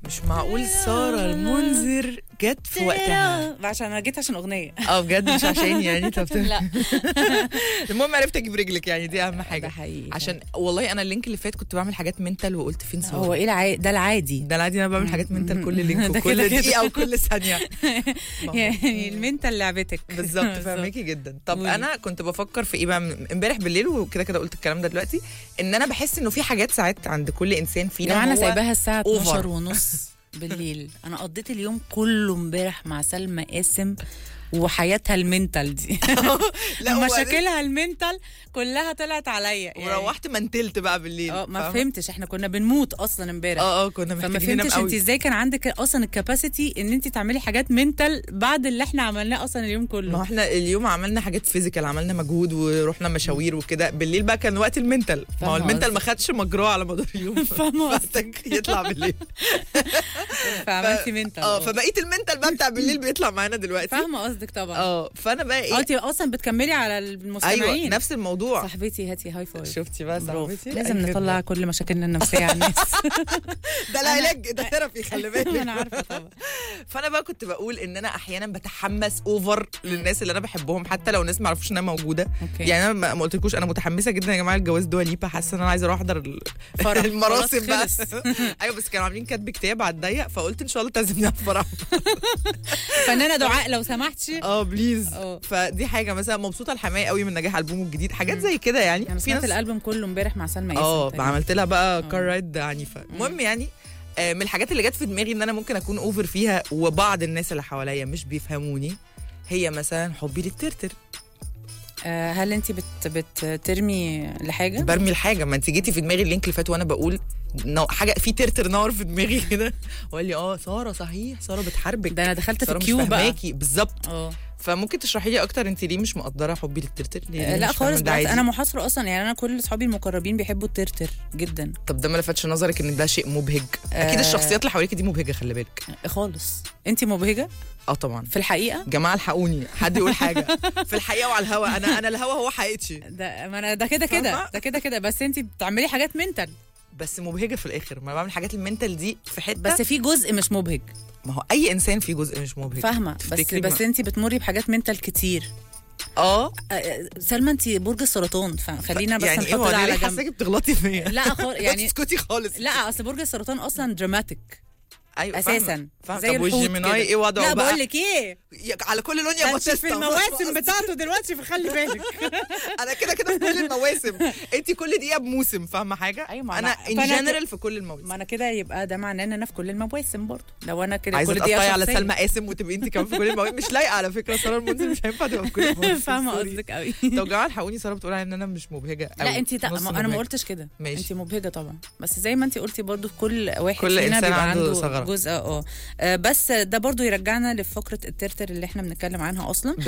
مش معقول ساره المنذر جت في وقتها عشان انا جيت عشان اغنيه اه بجد مش عشان يعني طب لا المهم عرفت اجيب رجلك يعني دي اهم حاجه ده حقيقي عشان والله انا اللينك اللي فات كنت بعمل حاجات منتال وقلت فين هو ساره ايه العادي ده العادي ده العادي انا بعمل حاجات منتال كل لينك ده كده وكل كده. دقيقه وكل ثانيه ما هو- يعني المنتال لعبتك بالظبط فاهمكي جدا طب قولي. انا كنت بفكر في ايه بقى من- امبارح بالليل وكده كده قلت الكلام ده دلوقتي ان انا بحس انه في حاجات ساعات عند كل انسان يا فينا جماعه انا هو- سايباها الساعه أوفر. 12 ونص بالليل انا قضيت اليوم كله امبارح مع سلمى قاسم وحياتها المنتال دي لا هو مشاكلها المنتال كلها طلعت عليا يعني وروحت منتلت بقى بالليل اه ما فاهمة؟ فهمتش احنا كنا بنموت اصلا امبارح اه اه كنا فما محتاجين ننام فهمتش انت قوي ازاي كان عندك اصلا الكاباسيتي ان انت تعملي حاجات منتال بعد اللي احنا عملناه اصلا اليوم ما هو كله احنا اليوم عملنا حاجات فيزيكال عملنا مجهود ورحنا مشاوير وكده بالليل بقى كان وقت المنتال ما هو فاهمة المنتال قصدك. ما خدش مجراه على مدار اليوم فاهمة محتاج يطلع بالليل فعملتي منتال اه فبقيت المنتال بقى بتاع بالليل بيطلع معانا دلوقتي فاهمه قصدك طبعا اه فانا بقى اه ايه انت اصلا بتكملي على المستمعين ايوه نفس الموضوع صاحبتي هاتي هاي فايف شفتي بقى برافو. صاحبتي لازم أي نطلع خدمة. كل مشاكلنا النفسيه على الناس ده العلاج ده ثيرابي خلي بالك انا عارفه طبعا فانا بقى كنت بقول ان انا احيانا بتحمس اوفر للناس اللي انا بحبهم حتى لو ناس ما يعرفوش ان انا موجوده اوكي يعني انا ما ما قلتلكوش انا متحمسه جدا يا جماعه الجواز دوا ليبا حاسه ان انا عايزه اروح احضر ال- فرح. المراسم بقى خلاص خلص. ايوه بس كانوا عاملين كاتب كتاب على الضيق فقلت ان شاء الله تعزمني على الفرح فنانه دعاء لو سمحتي اه بليز اه. فدي حاجه مثلا مبسوطه الحمايه قوي من نجاح البومه الجديد حاجات زي كده يعني انا سمعت الالبوم كله امبارح مع سلمى ياسين اه تقريباً. عملت لها بقى اه. كار رايد عنيفه المهم يعني آه، من الحاجات اللي جت في دماغي ان انا ممكن اكون اوفر فيها وبعض الناس اللي حواليا مش بيفهموني هي مثلا حبي للترتر آه، هل انت بت بترمي لحاجه برمي الحاجه ما انت جيتي في دماغي اللينك اللي فات وانا بقول نو حاجه في ترتر نار في دماغي كده وقال لي اه ساره صحيح ساره بتحاربك ده انا دخلت في ساره مش الكيو بقى فاهماكي بالظبط اه فممكن تشرحي لي اكتر انت ليه مش مقدره حبي للترتر ليه آه، ليه لا مش فاهمة خالص ده بالعكس عادي؟ انا محاصره اصلا يعني انا كل اصحابي المقربين بيحبوا الترتر جدا طب ده ما لفتش نظرك ان ده شيء مبهج اكيد آه. الشخصيات اللي حواليك دي مبهجه خلي بالك خالص انت مبهجه اه طبعا في الحقيقه جماعه الحقوني حد يقول حاجه في الحقيقه وعلى الهوا انا انا الهوا هو حقيقتي ده ما انا ده كده كده فاهمة؟ ده كده كده بس انت بتعملي حاجات منتال بس مبهجه في الاخر ما أنا بعمل حاجات المنتال دي في حته بس في جزء مش مبهج ما هو اي انسان فيه جزء مش مبهج فاهمه بس تفتكري بس ما- انت بتمري بحاجات منتال كتير اه آه، سلمى انت برج السرطان فخلينا بس يعني ايه نحط هو ده انا على ليه جنب حاساكي بتغلطي فيا لا خالص يعني يعني اسكتي خالص لا اصل برج السرطان اصلا دراماتيك ايوه اساسا فاهمة. زي طب الحوت والجيميناي كده. ايه وضعه لا بقى؟ بقول لك ايه يا- على كل لون يا ده باتيستا في المواسم بتاعته دلوقتي فخلي بالك انا كده كده في كل المواسم انت كل دقيقه بموسم فاهمه حاجه أيوة، ما انا أنا- ان فأنا جنرال في كل المواسم ما انا كده يبقى ده معناه ان انا في كل المواسم برضه لو انا كده عايزه كل تقطعي دقيقه على شخصية. سلمى قاسم وتبقي انت كمان في كل المواسم مش لايقه على فكره ساره المنذر مش هينفع تبقى في كل المواسم فاهمه سوري. قصدك قوي طب يا جماعه الحقوني ساره بتقول علي ان انا مش مبهجه لا أوي. انت تا... نص ما انا ما مبهجة. قلتش كده ماشي. انت مبهجه طبعا بس زي ما انت قلتي برضو كل واحد كل فينا إنسان بيبقى عنده عنده ثغرة. جزء اه آه، بس ده برضو يرجعنا لفقره الترتر اللي احنا بنتكلم عنها اصلا